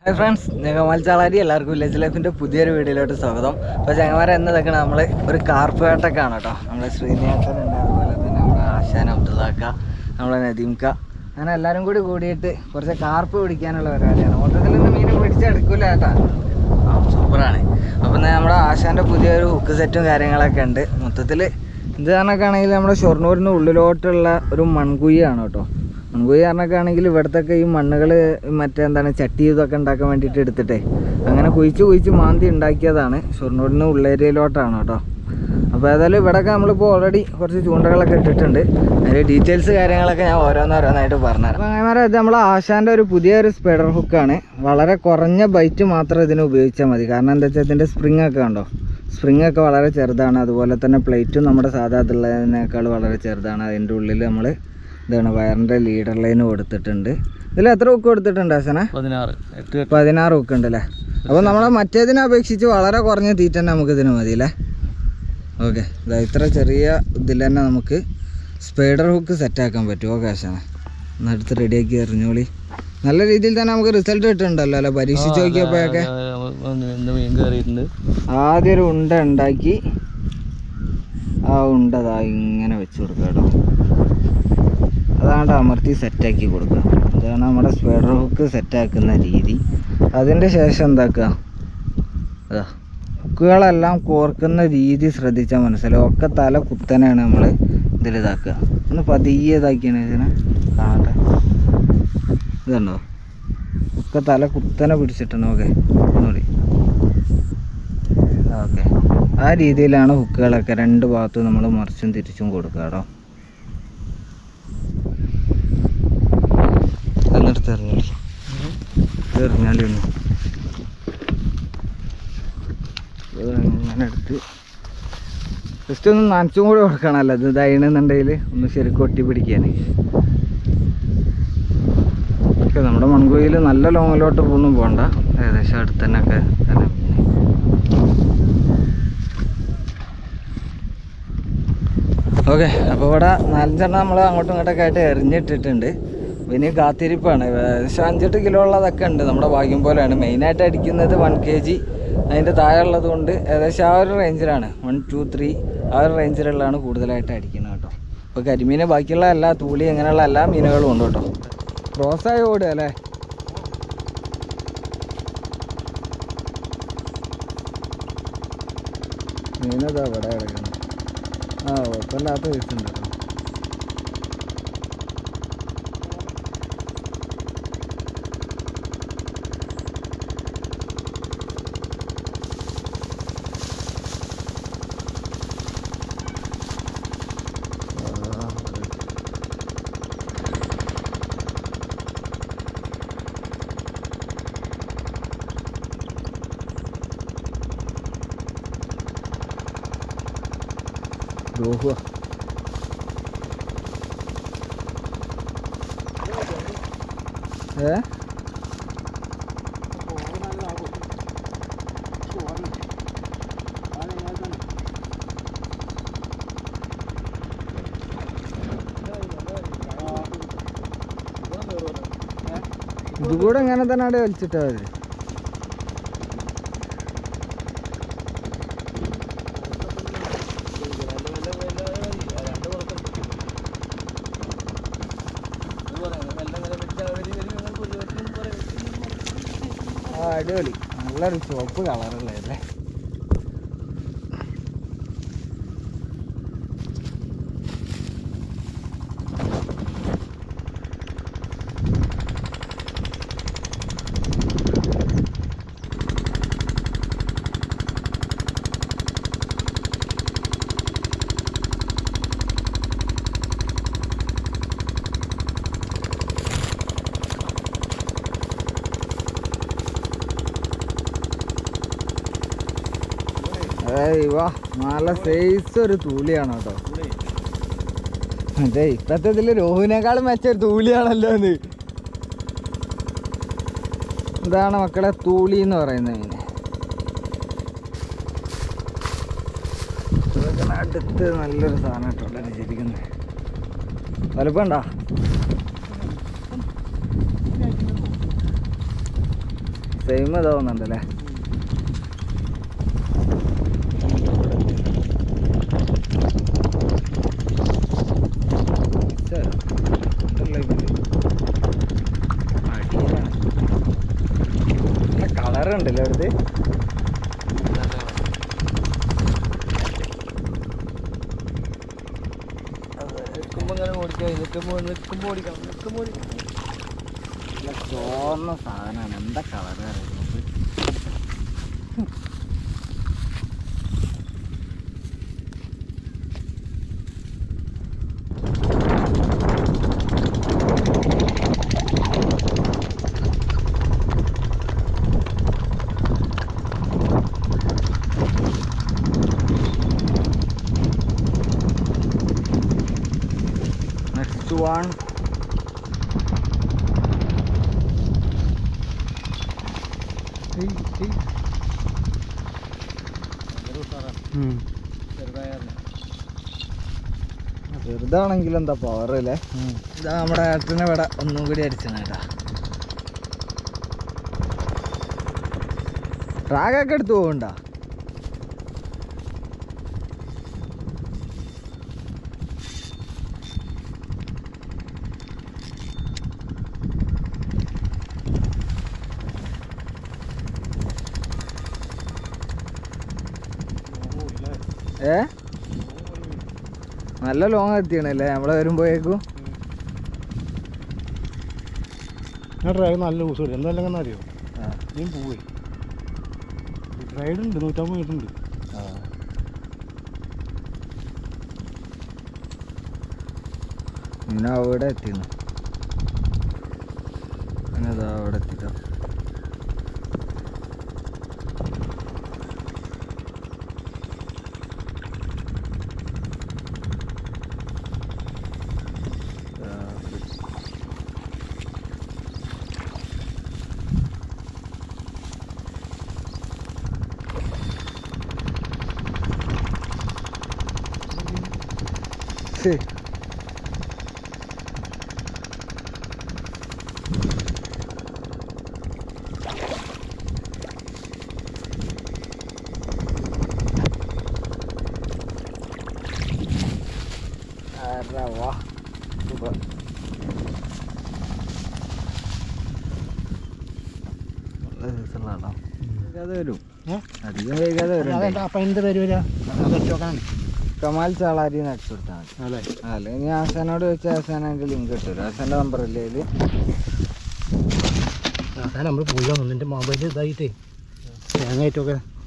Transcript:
friends ഞങ്ങൾ ചാളാരി എല്ലാവർക്കും village ലൈഫിൻ്റെ പുതിയൊരു വീഡിയോയിലോട്ട് സ്വാഗതം അപ്പോൾ ചങ്ങന്മാരെ എന്ന് നിൽക്കണം നമ്മൾ ഒരു കാർപ്പ് വേട്ടക്കാണ് കേട്ടോ നമ്മുടെ ശ്രീനിവാസനുണ്ട് അതുപോലെ തന്നെ നമ്മുടെ ആശാൻ അബ്ദുള്ളാക്ക നമ്മുടെ നദീംക്ക അങ്ങനെ എല്ലാവരും കൂടി കൂടിയിട്ട് കുറച്ച് കാർപ്പ് പിടിക്കാനുള്ള പരിപാടിയാണ് മൊത്തത്തിൽ നിന്ന് മീൻ പിടിച്ചെടുക്കില്ല കേട്ടാ ആ സൂപ്പറാണ് അപ്പം നമ്മുടെ ആശാൻ്റെ പുതിയൊരു ഹുക്ക് സെറ്റും കാര്യങ്ങളൊക്കെ ഉണ്ട് മൊത്തത്തിൽ ഇത് കാരണമൊക്കെ ആണെങ്കിൽ നമ്മുടെ ഷൊർണൂരിന് ഉള്ളിലോട്ടുള്ള ഒരു മൺകുയ്യാണ് കേട്ടോ മൺകുഴി കാരണമൊക്കെ ആണെങ്കിൽ ഇവിടത്തൊക്കെ ഈ മണ്ണുകൾ മറ്റേ എന്താണ് ചട്ടി ഇതൊക്കെ ഉണ്ടാക്കാൻ വേണ്ടിയിട്ട് എടുത്തിട്ടേ അങ്ങനെ കുഴിച്ച് കുഴിച്ച് മാന്തി ഉണ്ടാക്കിയതാണ് ഷൊർണൂരിന് ഉള്ളേരിയയിലോട്ടാണ് കേട്ടോ അപ്പോൾ ഏതായാലും ഇവിടെയൊക്കെ നമ്മളിപ്പോൾ ഓൾറെഡി കുറച്ച് ചൂണ്ടകളൊക്കെ ഇട്ടിട്ടുണ്ട് അതിൻ്റെ ഡീറ്റെയിൽസ് കാര്യങ്ങളൊക്കെ ഞാൻ ഓരോന്നോരോന്നായിട്ട് പറഞ്ഞുതരാം അപ്പോൾ അങ്ങനെ ഇത് നമ്മൾ ആശാൻ്റെ ഒരു പുതിയൊരു സ്പെഡർ ഹുക്കാണ് വളരെ കുറഞ്ഞ ബൈറ്റ് മാത്രം ഇതിന് ഉപയോഗിച്ചാൽ മതി കാരണം എന്താ വെച്ചാൽ ഇതിൻ്റെ സ്പ്രിങ് ഒക്കെ കണ്ടോ സ്പ്രിങ് ഒക്കെ വളരെ ചെറുതാണ് അതുപോലെ തന്നെ പ്ലേറ്റും നമ്മുടെ സാധാ ഉള്ളതിനേക്കാൾ വളരെ ചെറുതാണ് അതിൻ്റെ ഉള്ളിൽ നമ്മൾ ഇതാണ് വയറിൻ്റെ ലീഡർ ലൈൻ കൊടുത്തിട്ടുണ്ട് ഇതിൽ എത്ര ഹുക്ക് കൊടുത്തിട്ടുണ്ട് ആശാനെ പതിനാറ് എട്ട് പതിനാറ് ഹുക്ക് ഉണ്ട് അല്ലേ അപ്പോൾ നമ്മളെ മറ്റേതിനെ അപേക്ഷിച്ച് വളരെ കുറഞ്ഞ തീറ്റ തന്നെ നമുക്ക് ഇതിന് മതി അല്ലേ ഓക്കെ ഇതാ ഇത്ര ചെറിയ ഇതിൽ തന്നെ നമുക്ക് സ്പൈഡർ ഹുക്ക് സെറ്റാക്കാൻ പറ്റും ഓക്കെ ആശാനെ ഒന്ന് അടുത്ത് റെഡിയാക്കി എറിഞ്ഞോളി നല്ല രീതിയിൽ തന്നെ നമുക്ക് റിസൾട്ട് കിട്ടുന്നുണ്ടല്ലോ അല്ലേ പരീക്ഷിച്ച് നോക്കിയപ്പോഴൊക്കെ ഇന്ന് മീൻ കയറിയിട്ടുണ്ട് ആദ്യം ഒരു ഉണ്ട ഉണ്ടാക്കി ആ ഉണ്ട ദാ ഇങ്ങനെ വെച്ച് കൊടുക്കുക കേട്ടോ അതാണ് അമർത്തി സെറ്റാക്കി കൊടുക്കുക ഇതാണ് നമ്മുടെ സ്പൈഡർ ഹുക്ക് സെറ്റാക്കുന്ന രീതി അതിൻ്റെ ശേഷം എന്താക്കുക അതാ ഹുക്കുകളെല്ലാം കോർക്കുന്ന രീതി ശ്രദ്ധിച്ചാൽ മനസ്സിലാവും ഒക്കെ തല കുത്തനെയാണ് നമ്മൾ ഇതിൽ ഇതാക്കുക ഒന്ന് പതിയെ ഇതാക്കിയാണ് ഇതിനെ കാണട്ടെ ഇതുണ്ടോ ഒക്കെ തല കുത്തനെ പിടിച്ചിട്ടുണ്ട് ഓക്കെ ഒന്നുകൂടി ഓക്കെ ആ രീതിയിലാണ് ഹുക്കുകളൊക്കെ രണ്ട് ഭാഗത്തും നമ്മൾ മറിച്ചും തിരിച്ചും കൊടുക്കുക കേട്ടോ എന്നിട്ട് എറിഞ്ഞോളി എറിഞ്ഞാളി ഒന്ന് ഇത് അങ്ങനെ എടുത്ത് ജസ്റ്റ് ഒന്ന് നനച്ചും കൂടി കൊടുക്കണമല്ലോ ഇത് ഇതായിരുന്നുണ്ടെങ്കിൽ ഒന്ന് ശരിക്കും ഒട്ടി പിടിക്കാൻ ഓക്കെ നമ്മുടെ മൺകുയിൽ നല്ല ലോങ്ങിലോട്ട് ഒന്നും പോകണ്ട ഏകദേശം അടുത്ത് തന്നെ ഒക്കെ തന്നെ ഓക്കെ അപ്പോൾ ഇവിടെ നാലഞ്ചെണ്ണം നമ്മൾ അങ്ങോട്ടും ഇങ്ങോട്ടൊക്കെ ആയിട്ട് എറിഞ്ഞിട്ടിട്ടുണ്ട് പിന്നെ കാത്തിരിപ്പാണ് ഏകദേശം അഞ്ചെട്ട് കിലോ ഉള്ളതൊക്കെ ഉണ്ട് നമ്മുടെ ഭാഗ്യം പോലെയാണ് മെയിനായിട്ട് അടിക്കുന്നത് വൺ കെ ജി അതിൻ്റെ താഴെ ഉള്ളത് കൊണ്ട് ഏകദേശം ആ ഒരു റേഞ്ചിലാണ് വൺ ടു ത്രീ ആ ഒരു റേഞ്ചിലുള്ളതാണ് കൂടുതലായിട്ട് അടിക്കുന്നത് കേട്ടോ അപ്പോൾ കരിമീന് ബാക്കിയുള്ള എല്ലാ തൂളി അങ്ങനെയുള്ള എല്ലാ മീനുകളും ഉണ്ട് കേട്ടോ ക്രോസായി ഓടുക അല്ലേ മീനതാ ഇവിടെ കിടക്കണം ആ കുഴപ്പമില്ലാത്ത വെച്ചിട്ടുണ്ട് കേട്ടോ രോഹുവാ ഏ ഇതുകൂടെ ഇങ്ങനെ തന്നെ അവിടെ വലിച്ചിട്ടാ മതി ആ അടിപൊളി നല്ലൊരു ചുവപ്പ് കളറുള്ളതല്ലേ ഏയ് വാ നല്ല സൈസ് ഒരു തൂളിയാണ് കേട്ടോ അതെ ഇപ്പത്തെ ഇതില് രോഹിനേക്കാളും മെച്ച ഒരു തൂളിയാണല്ലോ ഇത് ഇതാണ് മക്കളെ തൂളി എന്ന് പറയുന്നത് മീന് ഇതൊക്കെ അടുത്ത് നല്ലൊരു സാധനം കേട്ടോ ശരിക്കുന്നത് വലുപ്പമുണ്ടോ സെയിം ഇതാവുന്നുണ്ടല്ലേ കളർ ഉണ്ടല്ലേ അടുത്ത് നിൽക്കുമ്പോൾ ഇങ്ങനെ ഓടിക്കാം നിൽക്കുമ്പോൾ നിൽക്കുമ്പോൾ ഓടിക്കണം നിൽക്കുമ്പോൾ ഓടിക്കണം നല്ല ചോന്ന സാധനമാണ് എന്താ കളർ അറിയുന്നത് നെക്സ്റ്റ് വൺ ചെറുതാണെങ്കിലും എന്താ പവർ അല്ലേ ഇതാ നമ്മുടെ ഏട്ടനെ ഇവിടെ ഒന്നും കൂടി അടിച്ചാണ് കേട്ടാ റാഗൊക്കെ എടുത്ത് പോകണ്ട ഏ നല്ല ലോങ് എത്തിയണല്ലേ നമ്മളെ വരുമ്പോഴേക്കും ഞാൻ ഡ്രൈവ് നല്ല യൂസ് വരും എന്തായാലും അറിയോ നീ പോവേ റൈഡ് ഉണ്ട് നൂറ്റമ്പത് മീറ്റർ ഉണ്ട് ഇങ്ങനെ അവിടെ എത്തിന്നു അങ്ങനെ അതാ അവിടെ എത്തിട്ടോ ശരി അര വാ സൂപ്പർ നല്ല സീസണിലാണോ വൈകാതെ വരും അധികം വൈകാതെ വരും അതെന്താ അപ്പം എന്ത് പേര് വരിക അത് വെച്ചോക്കാനാണ് കമാൽ ചാളാരി അടിച്ചു കൊടുത്താൽ മതി അല്ലേ അല്ലെ ഇനി ആസാനോട് വെച്ച് ആസാനെങ്കിൽ ലിങ്ക് കിട്ടുമല്ലോ ആസാൻ്റെ നമ്പർ അല്ലേ ഇതിൽ അതാ നമ്മൾ പോയി വന്നു നിൻ്റെ മൊബൈൽ ഇതായിട്ടേ തേങ്ങ ഏറ്റോക്കെ